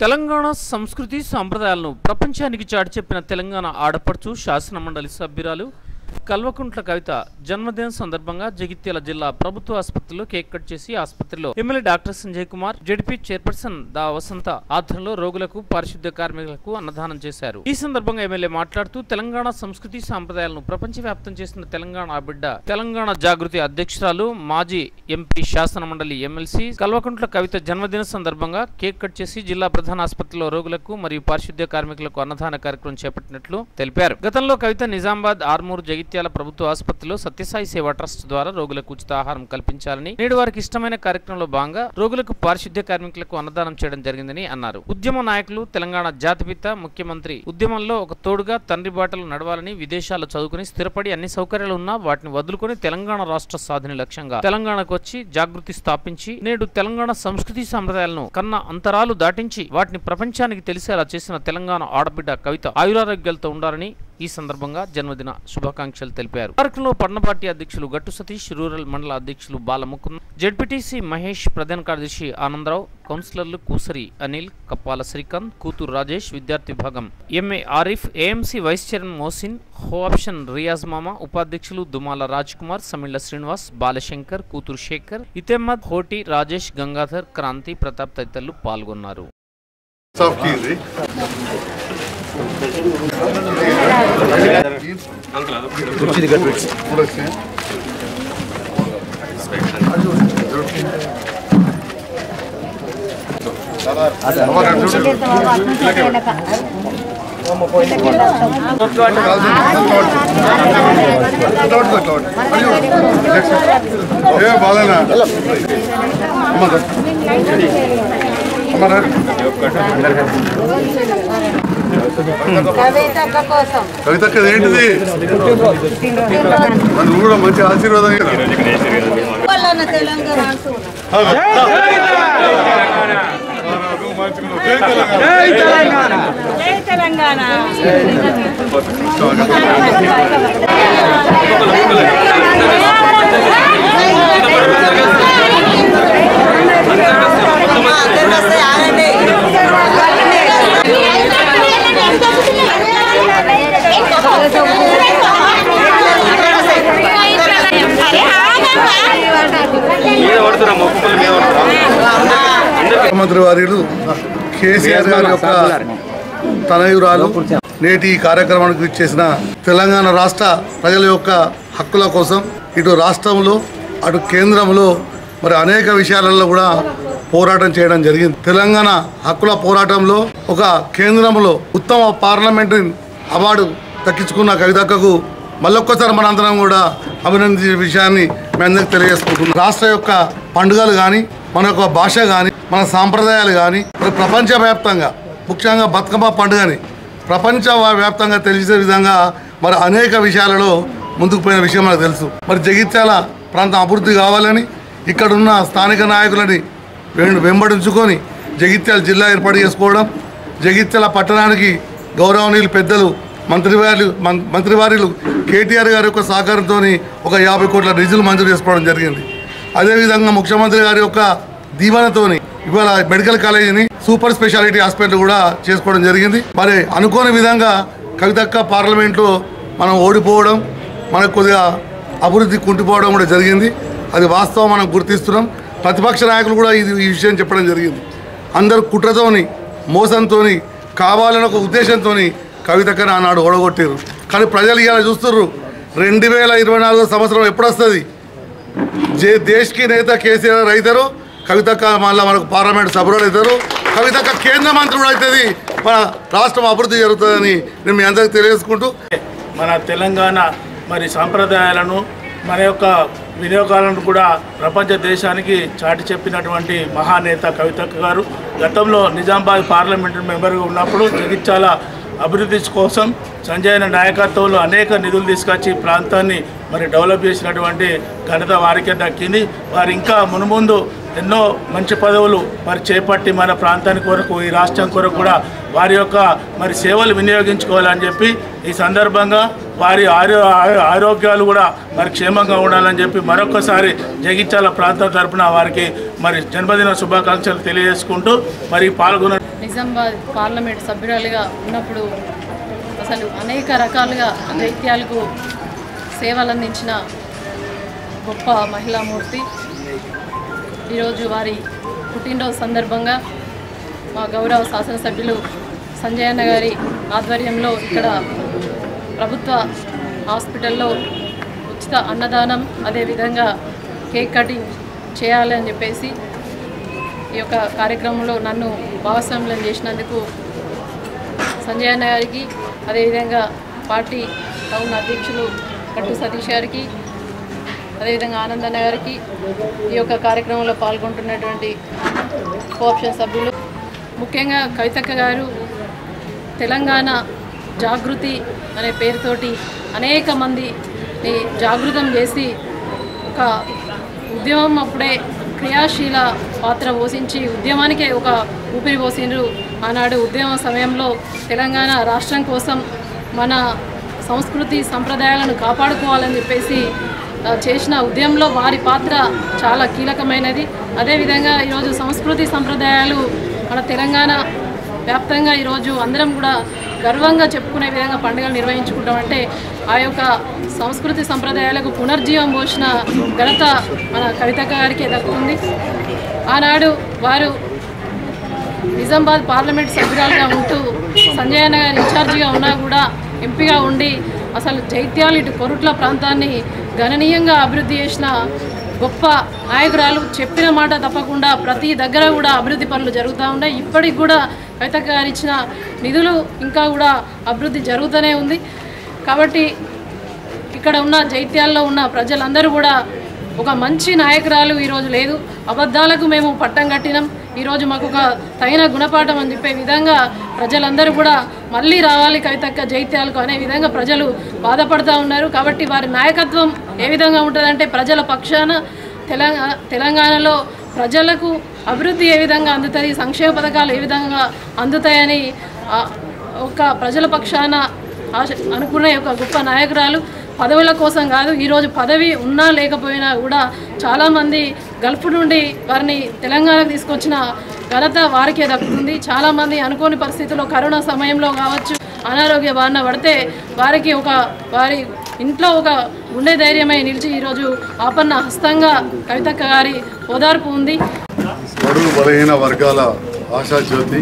తెలంగాణ సంస్కృతి సాంప్రదాయాలను ప్రపంచానికి చాటి చెప్పిన తెలంగాణ ఆడపడుచు శాసన మండలి సభ్యురాలు కల్వకుంట్ల కవిత జన్మదిన సందర్భంగా జగిత్యాల జిల్లా ప్రభుత్వ ఆసుపత్రిలో కేక్ కట్ చేసి ఆసుపత్రిలో MLA doctor Sanjay Kumar ZP chairperson దా వసంత ఆధ్వర్యంలో రోగులకు పారిశుద్ధ్య కార్మికులకు అన్నదానం చేశారు ఈ సందర్భంగా ఎమ్మెల్యే మాట్లాడుతూ తెలంగాణ సంస్కృతి సాంప్రదాయాలను ప్రపంచవ్యాప్తం చేసిన తెలంగాణ బిడ్డ తెలంగాణ జాగృతి అధ్యక్షురాలు మాజీ ఎంపీ శాసన మండలి ఎమ్మెల్సీ కల్వకుంట్ల కవిత జన్మదిన సందర్భంగా కేక్ కట్ చేసి జిల్లా ప్రధాన ఆసుపత్రిలో రోగులకు మరియు పారిశుద్ధ్య కార్మికులకు అన్నదాన కార్యక్రమం చేపట్టినట్లు తెలిపారు గతంలో కవిత నిజామాబాద్ ఆర్మూరు జగిత్యాల ప్రభుత్వ ఆసుపత్రిలో సత్యసాయి సేవా ట్రస్ట్ ద్వారా రోగులకు ఉచిత ఆహారం కల్పించాలని నేడు వారికి ఇష్టమైన కార్యక్రమంలో భాగంగా రోగులకు పారిశుద్ధ్య కార్మికులకు అన్నదానం చేయడం జరిగిందని అన్నారు ఉద్యమ నాయకులు తెలంగాణ జాతిపిత ముఖ్యమంత్రి ఉద్యమంలో ఒక తోడుగా తండ్రి బాటలు నడవాలని విదేశాల్లో చదువుకుని స్థిరపడి అన్ని సౌకర్యాలు ఉన్నా వాటిని వదులుకొని తెలంగాణ రాష్ట్ర సాధన లక్ష్యంగా తెలంగాణకు వచ్చి జాగృతి స్థాపించి నేడు తెలంగాణ సంస్కృతి సాంప్రదాయాలను కన్న అంతరాలు దాటించి వాటిని ప్రపంచానికి తెలిసేలా చేసిన తెలంగాణ ఆడబిడ్డ కవిత ఆయురారోగ్యాలతో ఉండాలని ఈ సందర్భంగా జన్మదిన శుభాకాంక్షలు తెలిపారు కార్యక్రమంలో పట్టణ పార్టీ అధ్యక్షులు గట్టు సతీష్ రూరల్ మండల అధ్యక్షులు బాలముకుంద్ జెడ్పీటీసీ మహేష్ ప్రధాన కార్యదర్శి ఆనందరావు కౌన్సిలర్లు కూసరి అనిల్ కప్పాల శ్రీకాంత్ కూతురు రాజేష్ విద్యార్థి విభాగం MA Arif AMC vice chairman Mohsin హో ఆప్షన్ రియాజ్ మామ ఉపాధ్యక్షులు దుమాల రాజ్ కుమార్ సమిళ్ల శ్రీనివాస్ బాలశంకర్ కూతురు శేఖర్ ఇతెమ్మద్ హోటి రాజేష్ గంగాధర్ క్రాంతి ప్రతాప్ తదితరులు పాల్గొన్నారు साफ की थी थोड़ा से ఏ బాలేనా అమ్మ అమ్మ కవితక్క కోసం కవితక్క ఏంటిది మరి నువ్వు కూడా మంచి ఆశీర్వాదం ఇవ్వు. వాళ్ళన్న తెలంగాణ అంటూ జై తెలంగాణ. జై తెలంగాణ ముఖ్యమంత్రి వారిలు కేసీఆర్ గారి యొక్క తనయురాలు నేటి ఈ కార్యక్రమానికి చేసిన తెలంగాణ రాష్ట్ర ప్రజల యొక్క హక్కుల కోసం ఇటు రాష్ట్రంలో అటు కేంద్రంలో మరి అనేక విషయాలలో కూడా పోరాటం చేయడం జరిగింది తెలంగాణ హక్కుల పోరాటంలో ఒక కేంద్రంలో ఉత్తమ పార్లమెంటరీ అవార్డు దక్కించుకున్న కవితక్కకు మళ్ళొక్కసారి మనందరం కూడా అభినందించే విషయాన్ని మీ అందరికి తెలియజేసుకుంటున్నాం రాష్ట్ర యొక్క పండుగలు కానీ మన యొక్క భాష కానీ మన సాంప్రదాయాలు కానీ మరి ప్రపంచవ్యాప్తంగా ముఖ్యంగా బతుకమ్మ పండుగని ప్రపంచ వ్యాప్తంగా తెలిసే విధంగా మరి అనేక విషయాలలో ముందుకు పోయిన విషయం మనకు తెలుసు మరి జగిత్యాల ప్రాంతం అభివృద్ధి కావాలని ఇక్కడున్న స్థానిక నాయకులని వెం- వెంబడించుకొని జగిత్యాల జిల్లా ఏర్పాటు చేసుకోవడం జగిత్యాల పట్టణానికి గౌరవనీయులు పెద్దలు మంత్రివారి మం- మంత్రివారిలు కేటీఆర్ గారి యొక్క సహకారంతో ఒక యాభై కోట్ల నిధులు మంజూరు చేసుకోవడం జరిగింది అదేవిధంగా ముఖ్యమంత్రి గారి యొక్క దీవెనతోని ఇవాళ మెడికల్ కాలేజీని సూపర్ స్పెషాలిటీ హాస్పిటల్ కూడా చేసుకోవడం జరిగింది మరి అనుకోని విధంగా కవితక్క పార్లమెంట్లో మనం ఓడిపోవడం మనకు కొద్దిగా అభివృద్ధి కుంటిపోవడం కూడా జరిగింది అది వాస్తవం మనం గుర్తిస్తున్నాం ప్రతిపక్ష నాయకులు కూడా ఇది ఈ విషయం చెప్పడం జరిగింది అందరూ కుట్రతోని మోసంతోని కావాలని ఒక ఉద్దేశంతోని కవితక్కని ఆనాడు ఓడగొట్టారు కానీ ప్రజలు ఇలా చూస్తుర్రు రెండు వేల ఇరవై నాలుగో సంవత్సరం ఎప్పుడు వస్తుంది జే దేశ్కి నేత కేసీఆర్ అవుతారు కవితక్క మళ్ళీ మనకు పార్లమెంట్ సభ్యులు అవుతారు కవితక్క కేంద్ర మంత్రి కూడా అవుతుంది మన రాష్ట్రం అభివృద్ధి జరుగుతుందని నేను మీ అందరికి తెలియజేసుకుంటూ మన తెలంగాణ మరి సాంప్రదాయాలను మన యొక్క వినియోగాలను కూడా ప్రపంచ దేశానికి చాటి చెప్పినటువంటి మహానేత కవితక్క గారు గతంలో నిజామాబాద్ పార్లమెంటరీ మెంబర్గా ఉన్నప్పుడు జగిత్యాల అభివృద్ధి కోసం సంజయన నాయకత్వంలో అనేక నిధులు తీసుకొచ్చి ఈ ప్రాంతాన్ని మరి డెవలప్ చేసినటువంటి ఘనత వారికే దక్కింది వారు ఇంకా మునుముందు ఎన్నో మంచి పదవులు మరి చేపట్టి మన ప్రాంతాని కొరకు ఈ రాష్ట్రం కొరకు కూడా వారి యొక్క మరి సేవలు వినియోగించుకోవాలని చెప్పి ఈ సందర్భంగా వారి ఆరో ఆ- ఆరోగ్యాలు కూడా మరి క్షేమంగా ఉండాలని చెప్పి మరొకసారి జగిత్యాల ప్రాంతం తరపున వారికి మరి జన్మదిన శుభాకాంక్షలు తెలియజేసుకుంటూ మరి పాల్గొన్న నిజామాబాద్ పార్లమెంట్ సభ్యురాలుగా ఉన్నప్పుడు అసలు అనేక రకాలుగా దైత్యాలకు సేవలు అందించిన గొప్ప మహిళామూర్తి ఈరోజు వారి పుట్టినరోజు సందర్భంగా మా గౌరవ శాసనసభ్యులు సంజయ్ అన్న గారి ఆధ్వర్యంలో ఇక్కడ ప్రభుత్వ హాస్పిటల్లో ఉచిత అన్నదానం అదేవిధంగా కేక్ కటింగ్ చేయాలి అని చెప్పేసి ఈ యొక్క కార్యక్రమంలో నన్ను భాగస్వామ్యం చేసినందుకు సంజయ్ అన్న గారికి అదేవిధంగా పార్టీ టౌన్ అధ్యక్షులు కట్టు సతీష్ గారికి అదేవిధంగా ఆనందన్న గారికి ఈ యొక్క కార్యక్రమంలో పాల్గొంటున్నటువంటి కోఆప్షన్ సభ్యులు ముఖ్యంగా కవితక్క గారు తెలంగాణ జాగృతి అనే పేరుతోటి అనేక మందిని జాగృతం చేసి ఒక ఉద్యమం అప్పుడే క్రియాశీల పాత్ర పోషించి ఉద్యమానికే ఒక ఊపిరి పోసిండ్రు ఆనాడు ఉద్యమ సమయంలో తెలంగాణ రాష్ట్రం కోసం మన సంస్కృతి సంప్రదాయాలను కాపాడుకోవాలని చెప్పేసి ఆ, చేసిన ఉద్యమంలో వారి పాత్ర చాలా కీలకమైనది అదేవిధంగా ఈరోజు సంస్కృతి సంప్రదాయాలు మన తెలంగాణ వ్యాప్తంగా ఈరోజు అందరం కూడా గర్వంగా చెప్పుకునే విధంగా పండుగలు నిర్వహించుకుంటామంటే ఆ యొక్క సంస్కృతి సంప్రదాయాలకు పునర్జీవం పోసిన ఘనత మన కవితక్క గారికి దక్కుతుంది ఆనాడు వారు నిజామాబాద్ పార్లమెంట్ సభ్యురాలుగా ఉంటూ సంజయ్ అన్న గారు ఇన్ఛార్జిగా ఉన్నా కూడా ఎంపీగా ఉండి అసలు జైత్యాలు ఇటు కొరుట్ల ప్రాంతాన్ని గణనీయంగా అభివృద్ధి చేసిన గొప్ప నాయకురాలు చెప్పిన మాట తప్పకుండా ప్రతి దగ్గర కూడా అభివృద్ధి పనులు జరుగుతూ ఉన్నాయి ఇప్పటికి కూడా కవితక్క గారు ఇచ్చిన నిధులు ఇంకా కూడా అభివృద్ధి జరుగుతూనే ఉంది కాబట్టి ఇక్కడ ఉన్న జైత్యాల్లో ఉన్న ప్రజలందరూ కూడా ఒక మంచి నాయకురాలు ఈరోజు లేదు అబద్ధాలకు మేము పట్టం కట్టినాం ఈరోజు మాకు ఒక తగిన గుణపాఠం అని చెప్పే విధంగా ప్రజలందరూ కూడా మళ్ళీ రావాలి కవితక్క జైత్యాలకు అనే విధంగా ప్రజలు బాధపడుతూ ఉన్నారు కాబట్టి వారి నాయకత్వం ఏ విధంగా ఉంటుందంటే ప్రజల పక్షాన తెలంగాణ తెలంగాణలో ప్రజలకు అభివృద్ధి ఏ విధంగా అందుతుంది సంక్షేమ పథకాలు ఏ విధంగా అందుతాయని ఆ, ఒక ప్రజల పక్షాన ఆశ అనుకునే ఒక గొప్ప నాయకురాలు పదవుల కోసం కాదు ఈరోజు పదవి ఉన్నా లేకపోయినా కూడా చాలామంది గల్ఫ్ నుండి వారిని తెలంగాణకు తీసుకొచ్చిన ఘనత వారికే దక్కుతుంది చాలామంది అనుకోని పరిస్థితుల్లో కరోనా సమయంలో కావచ్చు అనారోగ్య బారిన పడితే వారికి ఒక వారి ఇంట్లో ఒక గుండె ధైర్యమై నిలిచి ఈరోజు ఆపన్న హస్తంగా కవితక్క గారి ఓదార్పు ఉంది బడుగు బలహీన వర్గాల ఆశాజ్యోతి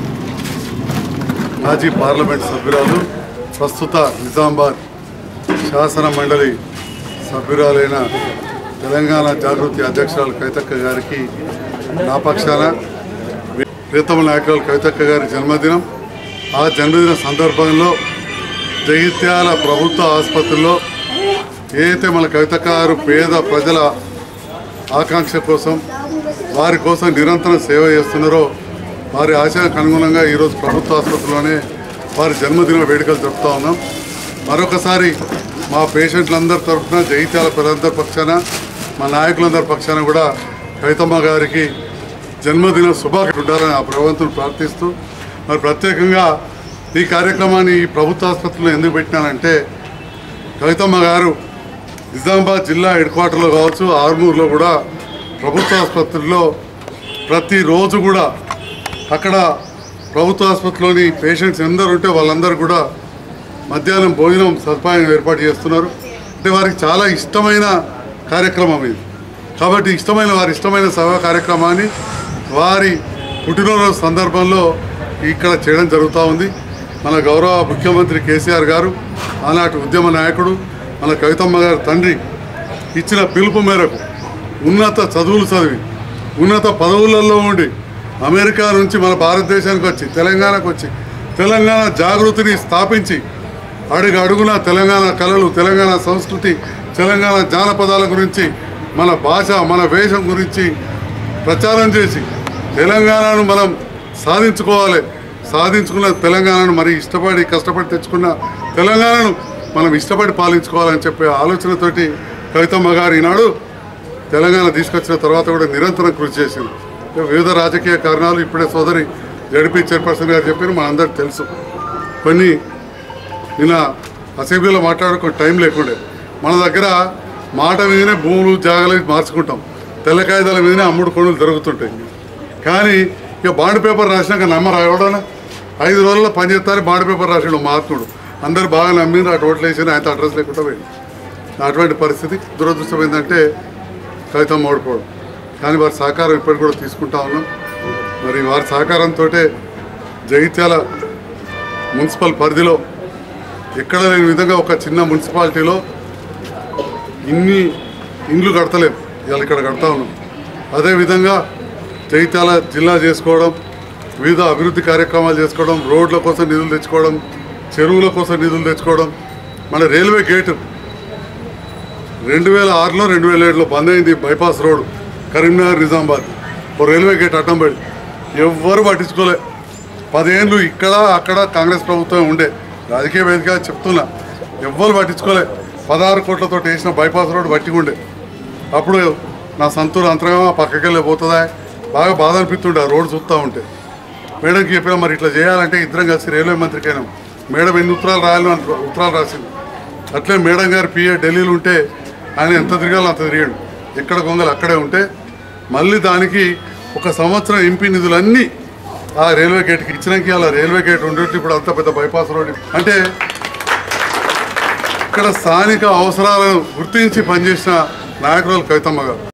మాజీ పార్లమెంట్ సభ్యురాలు ప్రస్తుత నిజామాబాద్ శాసన మండలి సభ్యురాలైన తెలంగాణ జాగృతి అధ్యక్షురాలు కవితక్క గారికి నా పక్షాన ప్రీతమ నాయకురాలు కవితక్క గారి జన్మదినం ఆ జన్మదిన సందర్భంలో జగిత్యాల ప్రభుత్వ ఆసుపత్రిలో ఏదైతే మన కవితక్క గారు పేద ప్రజల ఆకాంక్ష కోసం వారి కోసం నిరంతరం సేవ చేస్తున్నారో వారి ఆశయానికి అనుగుణంగా ఈరోజు ప్రభుత్వ ఆసుపత్రిలోనే వారి జన్మదిన వేడుకలు జరుపుతా ఉన్నాం మరొకసారి మా పేషెంట్లందరి తరఫున జగిత్యాల ప్రజలందరి పక్షాన మా నాయకులందరి పక్షాన కూడా కవితమ్మ గారికి జన్మదిన శుభాకాంక్షలు ఉండాలని ఆ భగవంతుని ప్రార్థిస్తూ మరి ప్రత్యేకంగా ఈ కార్యక్రమాన్ని ఈ ప్రభుత్వ ఆసుపత్రిలో ఎందుకు పెట్టినానంటే కవితమ్మ గారు నిజామాబాద్ జిల్లా హెడ్ క్వార్టర్లో కావచ్చు ఆర్మూర్లో కూడా ప్రభుత్వ ఆసుపత్రిలో ప్రతిరోజు కూడా అక్కడ ప్రభుత్వ ఆసుపత్రిలోని పేషెంట్స్ ఎందరు ఉంటే వాళ్ళందరూ కూడా మధ్యాహ్నం భోజనం సదుపాయం ఏర్పాటు చేస్తున్నారు అంటే వారికి చాలా ఇష్టమైన కార్యక్రమం ఇది కాబట్టి ఇష్టమైన వారి ఇష్టమైన సభా కార్యక్రమాన్ని వారి పుట్టినరోజు సందర్భంలో ఇక్కడ చేయడం జరుగుతూ ఉంది మన గౌరవ ముఖ్యమంత్రి కేసీఆర్ గారు ఆనాటి ఉద్యమ నాయకుడు మన కవితమ్మ గారి తండ్రి ఇచ్చిన పిలుపు మేరకు ఉన్నత చదువులు చదివి ఉన్నత పదవులలో ఉండి అమెరికా నుంచి మన భారతదేశానికి వచ్చి తెలంగాణకు వచ్చి తెలంగాణ జాగృతిని స్థాపించి అడుగు అడుగున తెలంగాణ కళలు తెలంగాణ సంస్కృతి తెలంగాణ జానపదాల గురించి మన భాష మన వేషం గురించి ప్రచారం చేసి తెలంగాణను మనం సాధించుకోవాలి సాధించుకున్న తెలంగాణను మరి ఇష్టపడి కష్టపడి తెచ్చుకున్న తెలంగాణను మనం ఇష్టపడి పాలించుకోవాలని చెప్పే ఆలోచనతోటి కవితమ్మ గారు ఈనాడు తెలంగాణ తీసుకొచ్చిన తర్వాత కూడా నిరంతరం కృషి చేసింది వివిధ రాజకీయ కారణాలు ఇప్పుడే సోదరి జడిపి చైర్పర్సన్ గారు చెప్పారు మనందరికి తెలుసు కొన్ని నిన్న అసెంబ్లీలో మాట్లాడుకునే టైం లేకుండే మన దగ్గర మాట మీదనే భూములు జాగాలు మార్చుకుంటాం తెల్ల కాగితాల మీదనే అమ్ముడు కొనులు జరుగుతుంటాయి కానీ ఇక బాండ్ పేపర్ రాసినాక నమ్మరా ఎవడన్నా ఐదు రోజుల్లో పని చేస్తారు బాండ్ పేపర్ రాసాడు మహాత్ముడు అందరు బాగా నమ్మిండ్రు అటు ఓట్లు వేసిన ఆయన అడ్రస్ లేకుండా పోయింది అటువంటి పరిస్థితి దురదృష్టం ఏంటంటే కవితం ఓడిపోవడం కానీ వారి సహకారం ఇప్పటికి కూడా తీసుకుంటా ఉన్నాం మరి వారి సహకారంతో జగిత్యాల మున్సిపల్ పరిధిలో ఎక్కడ లేని విధంగా ఒక చిన్న మున్సిపాలిటీలో ఇన్ని ఇండ్లు కడతలేం ఇవాళ ఇక్కడ కడతా ఉన్నాం అదేవిధంగా జగిత్యాల జిల్లా చేసుకోవడం వివిధ అభివృద్ధి కార్యక్రమాలు చేసుకోవడం రోడ్ల కోసం నిధులు తెచ్చుకోవడం చెరువుల కోసం నిధులు తెచ్చుకోవడం మన రైల్వే గేటు రెండు వేల ఆరులో రెండు వేల ఏడులో బంద్ అయింది బైపాస్ రోడ్ కరీంనగర్ నిజామాబాద్ ఓ రైల్వే గేట్ అడ్డం పడి ఎవ్వరు పట్టించుకోలే పదేళ్ళు ఇక్కడ అక్కడ కాంగ్రెస్ ప్రభుత్వం ఉండే రాజకీయ వేదిక చెప్తున్నా ఎవ్వరు పట్టించుకోలే పదహారు కోట్లతో వేసిన బైపాస్ రోడ్ బట్టి ఉండే అప్పుడు నా సంతూరు అంతరంగా పక్కకెళ్ళి పోతుందా బాగా బాధ అనిపిస్తుండే ఆ రోడ్ చూస్తూ ఉంటే మేడంకి చెప్పినా మరి ఇట్లా చేయాలంటే ఇద్దరం కలిసి రైల్వే మంత్రికి అయినాం మేడం ఎన్ని ఉత్తరాలు రాయాలని అంత ఉత్తరాలు రాసింది అట్లే మేడం గారు పిఏ ఢిల్లీలో ఉంటే ఆయన ఎంత తిరగాలో అంత తిరిగాడు ఎక్కడ గొంగలు అక్కడే ఉంటే మళ్ళీ దానికి ఒక సంవత్సరం ఎంపీ నిధులన్నీ ఆ రైల్వే గేట్కి ఇచ్చినాక అలా రైల్వే గేట్ ఉండేట్టు ఇప్పుడు అంత పెద్ద బైపాస్ రోడ్ అంటే ఇక్కడ స్థానిక అవసరాలను గుర్తించి పనిచేసిన నాయకురాలు కవితమ్మ గారు